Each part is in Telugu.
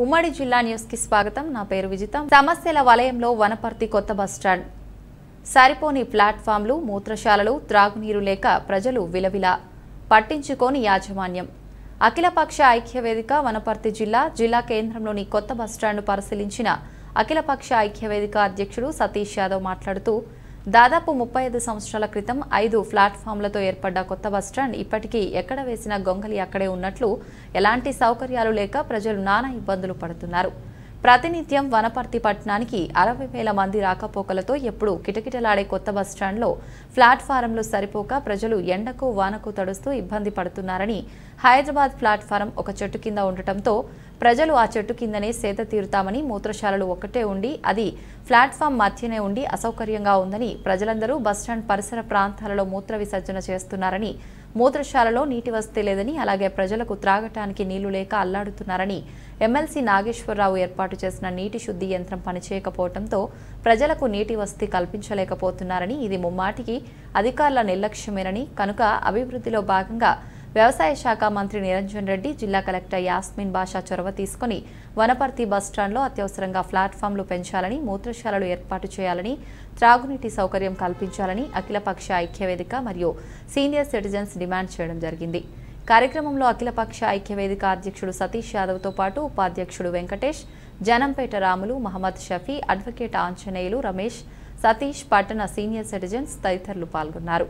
ఉమ్మడి జిల్లా న్యూస్ కి స్వాగతం నా పేరు విజితం సమస్యల వలయంలో వనపర్తి కొత్త బస్టాండ్ సరిపోని ప్లాట్ఫామ్లు మూత్రశాలలు త్రాగునీరు లేక ప్రజలు విలవిల పట్టించుకోని యాజమాన్యం అఖిలపక్ష ఐక్య వేదిక వనపర్తి జిల్లా జిల్లా కేంద్రంలోని కొత్త బస్టాండ్ పరిశీలించిన అఖిలపక్ష ఐక్య వేదిక అధ్యక్షుడు సతీష్ యాదవ్ మాట్లాడుతూ దాదాపు ముప్పై ఐదు సంవత్సరాల క్రితం ఐదు ప్లాట్ఫామ్లతో ఏర్పడ్డ కొత్త బస్టాండ్ ఇప్పటికీ ఎక్కడ వేసిన గొంగలి అక్కడే ఉన్నట్లు ఎలాంటి సౌకర్యాలు లేక ప్రజలు నానా ఇబ్బందులు పడుతున్నారు ప్రతినిత్యం వనపర్తి పట్టణానికి అరవై వేల మంది రాకపోకలతో ఎప్పుడు కిటకిటలాడే కొత్త బస్టాండ్లో ప్లాట్ఫారంలు సరిపోక ప్రజలు ఎండకు వానకు తడుస్తూ ఇబ్బంది పడుతున్నారని హైదరాబాద్ ప్లాట్ఫారం ఒక చెట్టు కింద ఉండటంతో ప్రజలు ఆ చెట్టు కిందనే సేద తీరుతామని మూత్రశాలలు ఒక్కటే ఉండి అది ప్లాట్ఫామ్ మధ్యనే ఉండి అసౌకర్యంగా ఉందని ప్రజలందరూ బస్టాండ్ పరిసర ప్రాంతాలలో మూత్ర విసర్జన చేస్తున్నారని మూత్రశాలలో నీటి వసతి లేదని అలాగే ప్రజలకు త్రాగటానికి నీళ్లు లేక అల్లాడుతున్నారని ఎమ్మెల్సీ నాగేశ్వరరావు ఏర్పాటు చేసిన నీటి శుద్ధి యంత్రం పనిచేయకపోవడంతో ప్రజలకు నీటి వసతి కల్పించలేకపోతున్నారని ఇది ముమ్మాటికి అధికారుల నిర్లక్ష్యమేనని కనుక అభివృద్ధిలో భాగంగా వ్యవసాయ శాఖ మంత్రి నిరంజన్ రెడ్డి జిల్లా కలెక్టర్ యాస్మిన్ బాషా చొరవ తీసుకుని వనపర్తి బస్టాండ్లో అత్యవసరంగా ప్లాట్ఫామ్లు పెంచాలని మూత్రశాలలు ఏర్పాటు చేయాలని త్రాగునీటి సౌకర్యం కల్పించాలని అఖిలపక్ష ఐక్యవేదిక మరియు సీనియర్ సిటిజన్స్ డిమాండ్ చేయడం జరిగింది కార్యక్రమంలో అఖిలపక్ష ఐక్యవేదిక అధ్యక్షుడు సతీష్ యాదవ్తో పాటు ఉపాధ్యక్షుడు వెంకటేష్ జనంపేట రాములు మహమ్మద్ షఫీ అడ్వకేట్ ఆంజనేయులు రమేష్ సతీష్ పట్టణ సీనియర్ సిటిజన్స్ తదితరులు పాల్గొన్నారు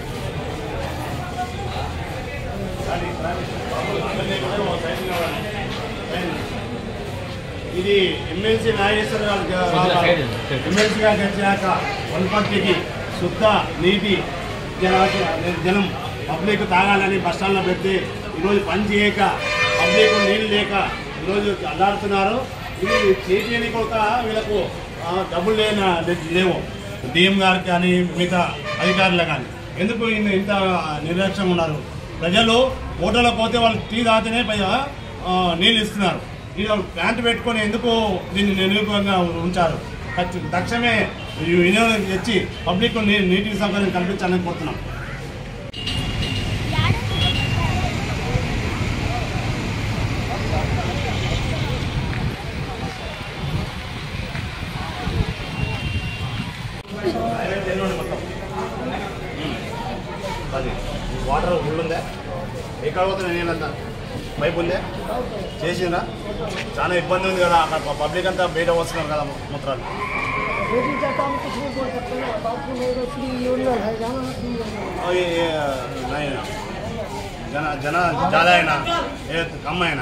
ఇది ఎమ్మెల్సీ నాగేశ్వర గారు ఎమ్మెల్సీ గారు గెలిచాక వనపర్తికి శుద్ధ నీటి జనానికి జనం పబ్లిక్ తాగాలని బస్టాండ్లో పెడితే ఈరోజు పని చేయక పబ్లిక్ నీళ్ళు లేక ఈరోజు అల్లాడుతున్నారు ఇది చేతి ఒక వీళ్ళకు ఆ, డబ్బులు లేన లేవు డిఎం గారికి కానీ మిగతా అధికారులు కానీ ఎందుకు ఇంత ఇంత నిర్లక్ష్యంగా ఉన్నారు ప్రజలు హోటల్లో పోతే వాళ్ళు టీ తాగితేనే పైగా ఆ, నీళ్ళు ఇస్తున్నారు ఇది వాళ్ళు ప్యాంట్ పెట్టుకొని ఎందుకు దీన్ని నిరుపయోగంగా ఉంచారు ఖచ్చి- తక్షణమే ఈ వినియోగం తెచ్చి పబ్లిక్ నీ నీటి సౌకర్యం కల్పించాలని కోరుతున్నాం అది వాటర్ ఫుల్ ఉందా ఎక్కడ పోతున్నా నీళ్ళంతా పైపు ఉందే చేసిందా చాలా ఇబ్బంది ఉంది కదా అక్కడ పబ్లిక్ అంతా బయట వస్తున్నారు కదా మూత్రాలు रोटी चाहता हम कुछ नहीं बोल सकते ना बाथरूम है फ्री यूनियन है जाना है फ्री यूनियन और ये ये नहीं ना जन जन ज़्यादा है ना ये तो कम है ना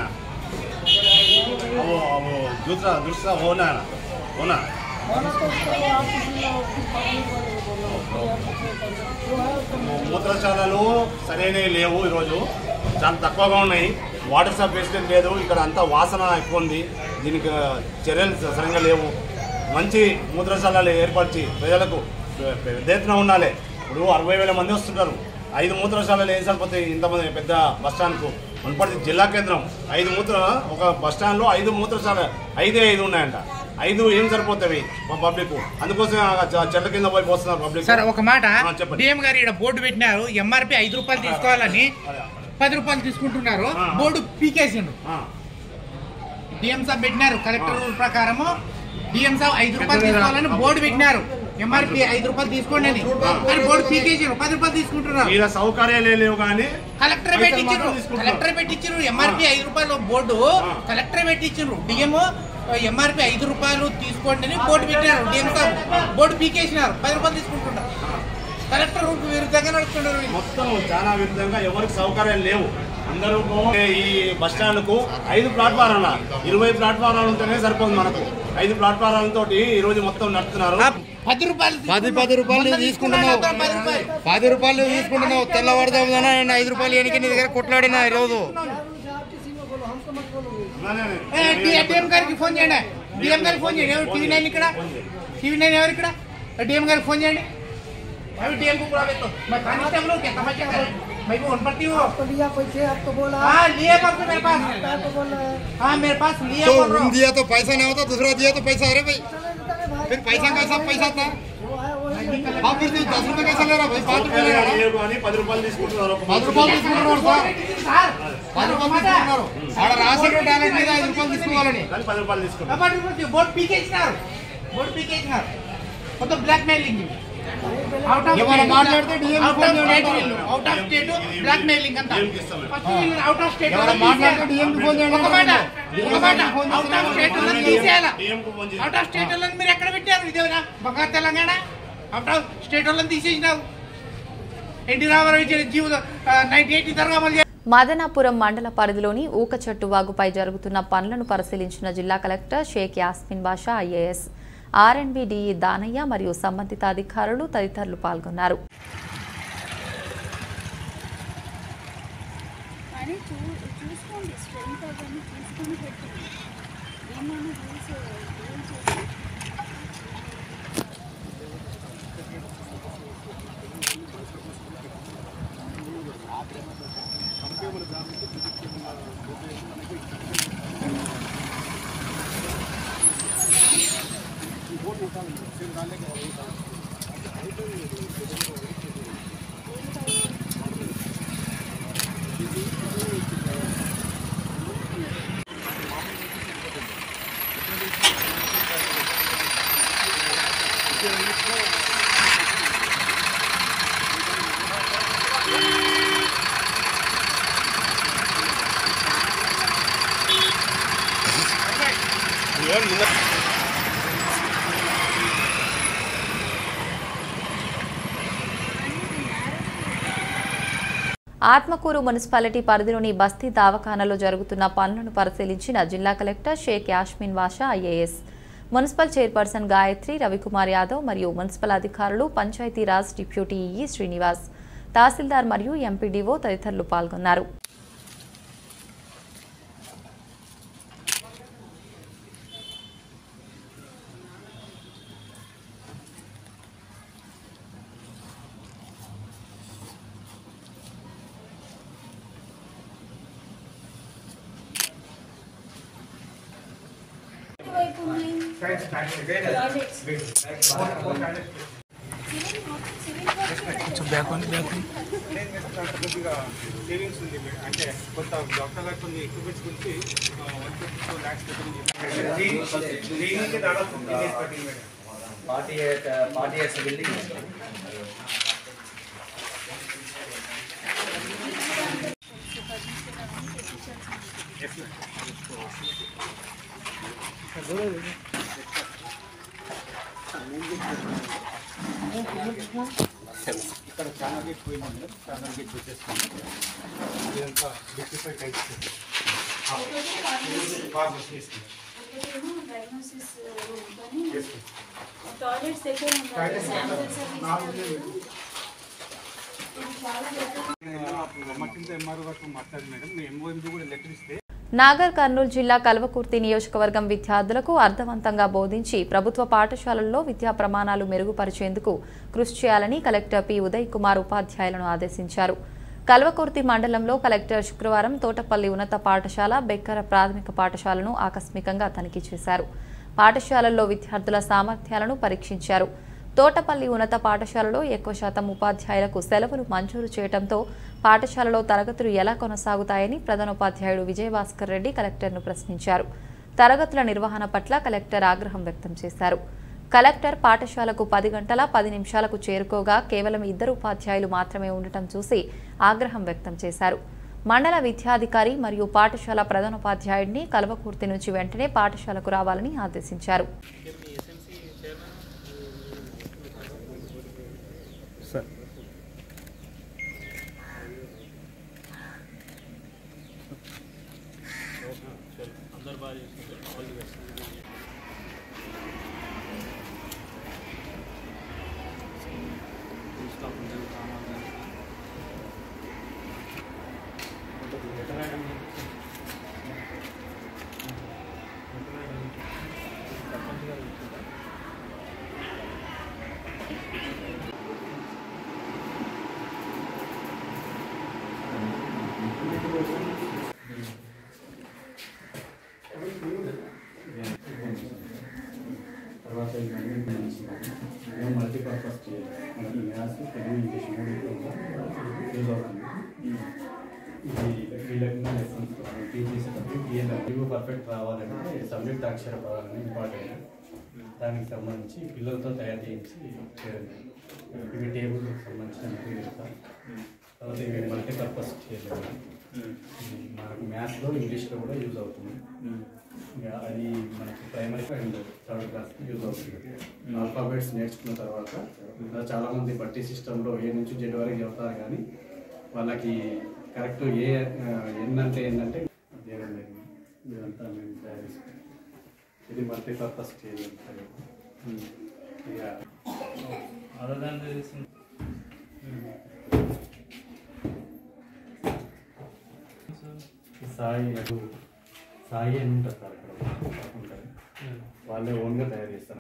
अब वो अब वो दूसरा दूसरा होना है ना होना होना तो उसको आप किसी ना पब्लिक वाले को बोलना वो है तो మూత్రశాలలు సరైనవి లేవు ఈరోజు చాలా తక్కువగా ఉన్నాయి వాటర్ సబ్ ఫెసిలిటీ లేదు ఇక్కడ అంతా వాసన ఎక్కువ ఉంది దీనికి చర్యలు సరిగ్గా లేవు మంచి మూత్రశాలలు ఏర్పరిచి ప్రజలకు పెద్ద ఎత్తున ఉండాలి ఇప్పుడు అరవై వేల మంది వస్తుంటారు ఐదు మూత్రశాలలు ఏం సరిపోతాయి ఇంతమంది పెద్ద బస్టాండ్కు మున్పటి జిల్లా కేంద్రం ఐదు మూత్ర ఒక బస్టాండ్లో ఐదు మూత్రశాల ఐదే ఐదు ఉన్నాయంట ఐదు ఏం సరిపోతాయి మా పబ్లిక్ అందుకోసం ఆ చె- చెట్ల కింద పోయి పోస్తున్నారు పబ్లిక్ సార్ ఒక మాట ఆ, చెప్పండి. డిఎం గారు ఇక్కడ బోర్డు పెట్టినారు ఎంఆర్పి ఐదు రూపాయలు తీసుకోవాలని పది రూపాయలు తీసుకుంటున్నారు ఆ. బోర్డు పీకేసిండు ఆ. డిఎం సాబ్ పెట్టినారు కలెక్టర్ రూల్ ప్రకారము డిఎం సాబ్ ఐదు రూపాయలు తీసుకోవాలని బోర్డు పెట్టినారు ఎంఆర్పి ఐదు రూపాయలు తీసుకోండి అని కానీ బోర్డు పీకేసారు పది రూపాయలు తీసుకుంటున్నారు ఈడ సౌకర్యాలే లేవు కానీ కలెక్టర్ పైసలు పెట్టించారు మాత్రం తీసుకుంటున్నారు. కలెక్టర్ పెట్టించారు ఎంఆర్పి ఐదు రూపాయలు బోర్డు ఆ. కలెక్టర్ పెట్టించారు డిఎం ఎంఆర్పి ఐదు రూపాయలు తీసుకోండి అని బోర్డు పెట్టినారు డిఎం సాబ్ బోర్డు పీకేసినారు పది రూపాయలు తీసుకుంటున్నారు కలెక్టర్ రూల్ విరుద్ధంగా నడుస్తున్నారు వీళ్ళు. మొత్తం చాలా విధంగా ఎవరికి సౌకర్యాలు లేవు అందరూ ఈ బస్ స్టాండ్ కు ఐదు ప్లాట్ఫారాల ఇరవై ప్లాట్ఫారాలు ఉంటేనే సరిపోతుంది మనకు ఐదు ప్లాట్ఫారాలతో ఈ రోజు మొత్తం నడుపుతున్నారు పది రూపాయలు పది పది రూపాయలు మొత్తం తీసుకుంటున్నావు తీసుకున్నాడు పది రూపాయలు పది రూపాయలు తీసుకుంటున్నావు తెల్లవారుదామున నేను ఐదు రూపాయలు ఎనికి నీ దగ్గర కొట్లాడినా ఈరోజు से आप किसी को बोलो हमको मत बोलो ఏ, డి- డిఎం గారికి ఫోన్ చేయండి డిఎం గారికి ఫోన్ చేయండి ఎవరు టీవీ నైన్ ఇక్కడ టీవీ నైన్ ఎవరు ఇక్కడ డిఎం గారికి ఫోన్ చేయండి అవి డిఎం को बुला लेते मैं खाने से हम लोग क्या समझ क्या करें मैं भी उन पड़ती हूँ तो लिया पैसे आपको बोला हाँ लिए परसों मेरे पास क्या तो बोल रहे हैं हाँ मेरे पास लिए तो बोल रहा रूम हूँ दिया तो पैसा नहीं होता दूसरा दिया तो पैसा अरे भाई चले जाते हैं भाई फिर पैसा का सब पैसा था वो है वही हाँ फिर भी दस रुपये कैसा ले रहा भाई पाँच रुपये ले रहा లేవు కానీ పది రూపాయలు తీసుకుంటున్నారు पाँच रुपये తీసుకుంటున్నారు సార్ सर పది రూపాయలు తీసుకుంటున్నారు ఆడ రాసిన టాలెంట్ మీద ఐదు రూపాయలు తీసుకోవాలని కానీ పది రూపాయలు తీసుకున్నాం కాబట్టి బోర్డు పీకేసినారు బోర్డు పీకేసినారు మొత్తం బ్లాక్ మెయిలింగ్ అవుట్ ఆఫ్ ఏమైనా మాట్లాడితే DM out phone of state చేయండి. వీళ్ళు out of state blackmailing అంతా DM కి ఇస్తాం. ఫస్ట్ వీళ్ళు అవుట్ ఆఫ్ స్టేట్ ఏమైనా మాట్లాడితే DM కి ఫోన్ చేయండి. ఒక మాట ఒక మాట అవుట్ ఆఫ్ స్టేట్ వాళ్ళని తీసేయాలా DM కు ఫోన్ చేసి అవుట్ ఆఫ్ స్టేట్ వాళ్ళని మీరు ఎక్కడ పెట్టారు ఇదేనా బంగారు తెలంగాణ అవుట్ ఆఫ్ స్టేట్ వాళ్ళని తీసేసినావు ఎన్టీ రామారావు ఇచ్చిన జీవితం నైన్టీ ఎయిటీ తరగా అమలు మదనాపురం మండల పరిధిలోని ఊకచెట్టు వాగుపై జరుగుతున్న పనులను పరిశీలించిన జిల్లా collector Sheikh Yasmin Basha IAS R and B DE Danaiah మరియు సంబంధిత అధికారులు తదితరులు పాల్గొన్నారు అని చూ చూసుకోండి స్ట్రెంత్ అవన్నీ చూసుకొని పెట్టండి ఏమైనా రూల్స్ రూల్స్ వచ్చి ఆత్మకూరు మున్సిపాలిటీ పరిధిలోని బస్తీ దవాఖానలో జరుగుతున్న పనులను పరిశీలించిన జిల్లా collector Sheikh Yasmin Basha IAS municipal chairperson Gayatri Ravikumar Yadav మరియు మున్సిపల్ అధికారులు పంచాయతీరాజ్ డిప్యూటీ ఈఈ శ్రీనివాస్ తహసీల్దార్ మరియు ఎంపీడీఓ తదితరులు పాల్గొన్నారు వైపు ఉన్నాయి టాయిలెట్స్ సివిల్ మొత్తం సివిల్ వర్క్ కొద్దిగా సేవింగ్స్ ఉంది మేడం. అంటే కొంత డాక్టర్ గారు కొన్ని ఎక్విప్మెంట్స్ గురించి one fifty two lakhs cleaning దాదాపు ఫిఫ్టీ డేస్ పట్టింది మేడం పార్టీ పార్టీ చేసే బిల్డింగ్ ఇక్కడ చాలా గేట్ పోయింది మేడం చాలా గేట్ వచ్చేస్తుంది ఇదంతా డిస్టిఫై టైప్స్ బాగా వచ్చేసింది ఒకటేమో డయాగ్నోసిస్ రూమ్ కానీ టాయిలెట్స్ దగ్గర ఉండాలి శానిటరీ సర్వీస్ ఇది చాలా దగ్గర మట్టింత ఎంఆర్ఓ గారితో మాట్లాడి మేడం మీ ఎంఓఎండి కూడా లెటర్ ఇస్తే నాగర్ కర్నూలు జిల్లా కల్వకుర్తి నియోజకవర్గం విద్యార్థులకు అర్థవంతంగా బోధించి ప్రభుత్వ పాఠశాలల్లో విద్యా ప్రమాణాలు మెరుగుపరిచేందుకు కృషి చేయాలని కలెక్టర్ పి ఉదయ్ కుమార్ ఉపాధ్యాయులను ఆదేశించారు కల్వకుర్తి మండలంలో కలెక్టర్ శుక్రవారం తోటపల్లి ఉన్నత పాఠశాల బెక్కర ప్రాథమిక పాఠశాలను ఆకస్మికంగా తనిఖీ చేశారు పాఠశాలల్లో విద్యార్థుల సామర్థ్యాలను పరీక్షించారు తోటపల్లి ఉన్నత పాఠశాలలో ఎక్కువ శాతం ఉపాధ్యాయులకు సెలవులు మంజూరు చేయడంతో పాఠశాలలో తరగతులు ఎలా కొనసాగుతాయని ప్రధానోపాధ్యాయుడు విజయభాస్కర్ రెడ్డి కలెక్టర్ను ప్రశ్నించారు తరగతుల నిర్వహణ పట్ల కలెక్టర్ ఆగ్రహం వ్యక్తం చేశారు కలెక్టర్ పాఠశాలకు పది గంటల పది నిమిషాలకు చేరుకోగా కేవలం ఇద్దరు ఉపాధ్యాయులు మాత్రమే ఉండటం చూసి ఆగ్రహం వ్యక్తం చేశారు మండల విద్యాధికారి మరియు పాఠశాల ప్రధానోపాధ్యాయుడిని కల్వకుర్తి నుంచి వెంటనే పాఠశాలకు రావాలని ఆదేశించారు వీళ్ళకి లెసన్స్ టీచ్ చేసేటప్పుడు పిఎన్డబ్ల్యూ పర్ఫెక్ట్ రావాలంటే సబ్జెక్ట్ అక్షర పదాలని ఇంపార్టెంట్ దానికి సంబంధించి పిల్లలతో తయారు చేయించి చేయడం ఇవి టేబుల్కి సంబంధించిన మెటీరియల్ తర్వాత ఇవి మల్టీపర్పస్ చేయలేదు మనకు మ్యాథ్స్లో ఇంగ్లీష్లో కూడా యూజ్ అవుతుంది ఇంకా అది మనకి ప్రైమరీ అండ్ థర్డ్ క్లాస్కి యూజ్ అవుతుంది ఆల్ఫాబెట్స్ నేర్చుకున్న తర్వాత ఇంకా చాలామంది బట్టి సిస్టంలో ఏ నుంచి జెడ్ వరకు చెప్తారు కానీ వాళ్ళకి కరెక్ట్ ఏ ఆ, ఎన్ అంటే ఏంటంటే అధ్యయనం లేదు ఇదంతా మేము తయారు చేసుకుంటాం ఇది మల్టీపర్పస్ చేయగలుగుతాయి ఇక అదర్ దాన్ సాయి అటు సాయి అని ఉంటారు సార్ ఇక్కడ ఉంటారు వాళ్ళే ఓన్గా తయారు చేస్తారు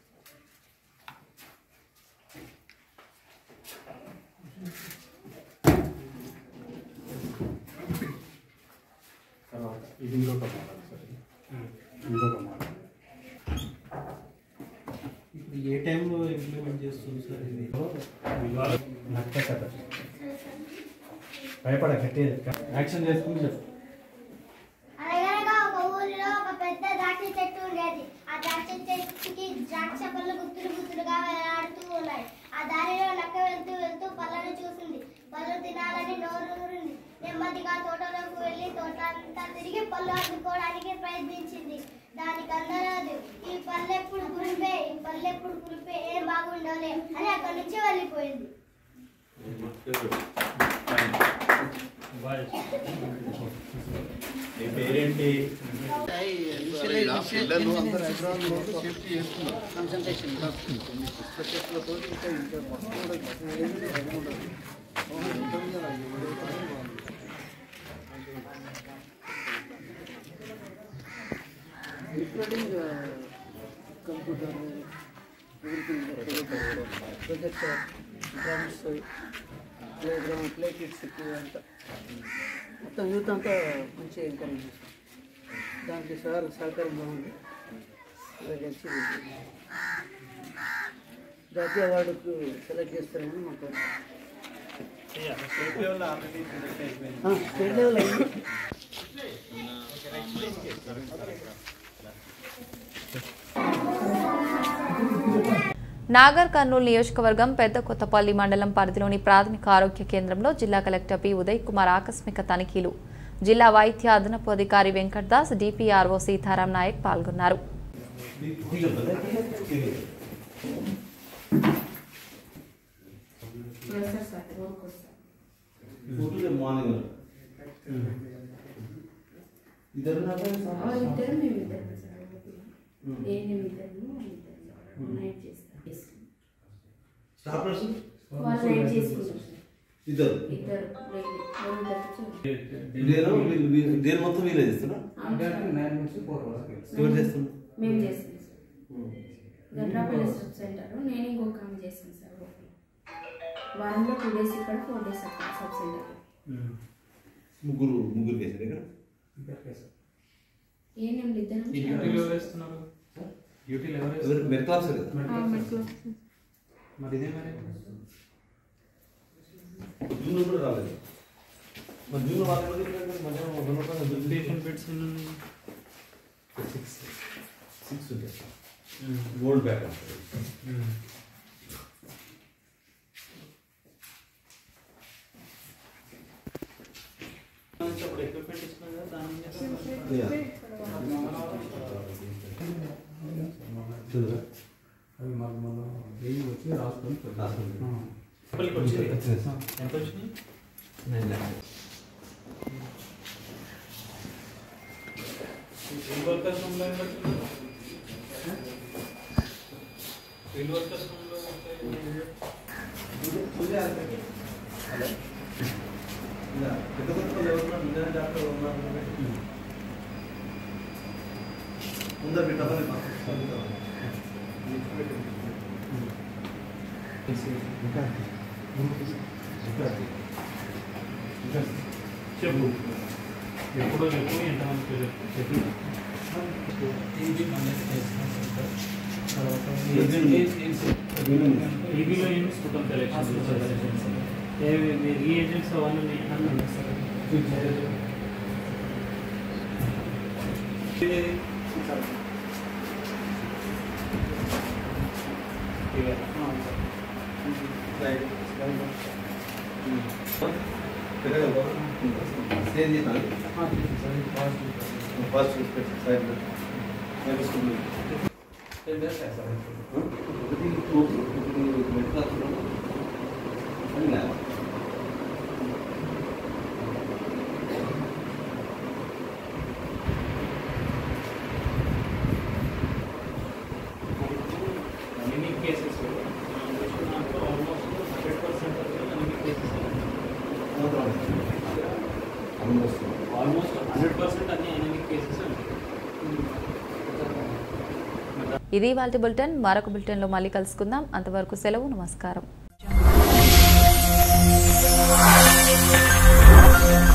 తర్వాత ఇది ఇంకొక మోడల్ సార్ ఇది. ఇంకొక మోడల్ ఇప్పుడు ఏ టైంలో ఇంప్లిమెంట్ చేస్తుంది సార్ ఇది నక్క కథ భయపడ కట్టేది యాక్షన్ చేసుకుని చెప్పు అనగనగా ఒక ఊరిలో ఒక పెద్ద ద్రాక్ష చెట్టు ఉండేది ఆ ద్రాక్ష చెట్టుకి ద్రాక్ష పళ్ళు గుత్తులు గుత్తులుగా వేలాడుతూ ఉన్నాయి ఆ దారిలో నక్క వెళ్తూ వెళ్తూ పళ్ళను చూసింది పళ్ళు తినాలని నోరు ఊరింది నెమ్మదిగా తోటలోకి వెళ్ళి తోట అంతా తిరిగి పళ్ళు అందుకోవడానికి ప్రయత్నించింది దానికి అందరాదు ఈ పల్లెప్పుడు కురిపే ఈ పల్లెప్పుడు కురిపే ఏం బాగుండలే అని అక్కడి నుంచి వెళ్ళిపోయింది నీ పేరేంటి పిల్లలు అందరూ హైదరాబాద్లో సేఫ్టీ చేస్తున్నారు కాన్సన్ట్రేషన్ పుస్తకత్తులతో ఇంకా ఇంకా మొత్తం కూడా రెండు మూడు ఉంటుంది కదా including computer everything projector drums playground play kits అంతా మొత్తం యూత్ అంతా మంచిగా ఎంకరేజ్ చేస్తాం దానికి సార్ సహకారం బాగుంది ఇలా కలిసి జాతీయ అవార్డుకు సెలెక్ట్ చేస్తారని మాకు స్టేట్ లెవెల్ ఆల్రెడీ సెలెక్ట్ అయిపోయింది ఆ, స్టేట్ లెవెల్ అయింది నాగర్ కర్నూలు నియోజకవర్గం పెద్ద కొత్తపల్లి మండలం పరిధిలోని ప్రాథమిక ఆరోగ్య కేంద్రంలో జిల్లా కలెక్టర్ పి ఉదయ్ కుమార్ ఆకస్మిక తనిఖీలు జిల్లా వైద్య అదనపు అధికారి వెంకట్ దాస్ డిపిఆర్ఓ సీతారాం నాయక్ పాల్గొన్నారు మార్నింగ్ ఇద్దరు ఇద్దరు మేము ఇద్దరు నేను ఇద్దరు నైట్ చేస్తాం స్టాఫ్ నర్సు వాళ్ళు నైట్ చేసుకుంటారు ఇద్దరు ఇద్దరు ఇదేనా వీళ్ళు- వీళ్ళు- దేని మొత్తం వీలే చేస్తున్నా ఎవరు చేస్తున్నారు మేము చేస్తాం గట్రాపల్లి సబ్ సెంటర్ నేను ఇంకొక ఆమె చేస్తాను సార్ ఓకే వారంలో టూ డేస్ ఇక్కడ ఫోర్ డేస్ అక్కడ సబ్ సెంటర్ ముగ్గురు ముగ్గురు కేసారు ఇక్కడ ఏ నేను ఇద్దరు ఈ డ్యూటీలు ఎవరు వేస్తున్నారు డ్యూటీలు ఎవరు ఎవరు వేస్తున్నారు? మెడ్ క్లాస్ కదా మరి ఇదే మరి జూన్ కూడా రాలేదు మరి జూన్ వాళ్ళ పేషెంట్ బెడ్స్ సిక్స్ సిక్స్ ఉంటాయి గోల్డ్ బ్యాక్ అప్పుడు ఎక్విప్మెంట్ ఇస్తున్నారు కదా దాని మీద అవి మాకు మన వెయ్యి వచ్చి రాసుకొని లోపలికి వచ్చింది ఎంత వచ్చింది ఫీల్డ్ వర్కర్స్ రూమ్లో ఏం పెడుతున్నారు ఫీల్డ్ వర్కర్స్ రూమ్లో ముందర పెట్టాలి చెప్పు ఎప్పుడో చెప్పు ఎంతమందికి చెప్పు టీవీలో ఏమి స్ఫుటం కలెక్షన్ ఈ ఏజెంట్స్ అవన్నీ అన్ని కేసెస్ ఆల్మోస్ట్ హండ్రెడ్ పర్సెంట్ అన్ని కేసెస్ ఆల్మోస్ట్ హండ్రెడ్ పర్సెంట్ అన్ని అనమిక్ కేసెస్ ఇది వాళ్ళ బులెటిన్ మరొక బులెటిన్లో మళ్ళీ కలుసుకుందాం అంతవరకు సెలవు నమస్కారం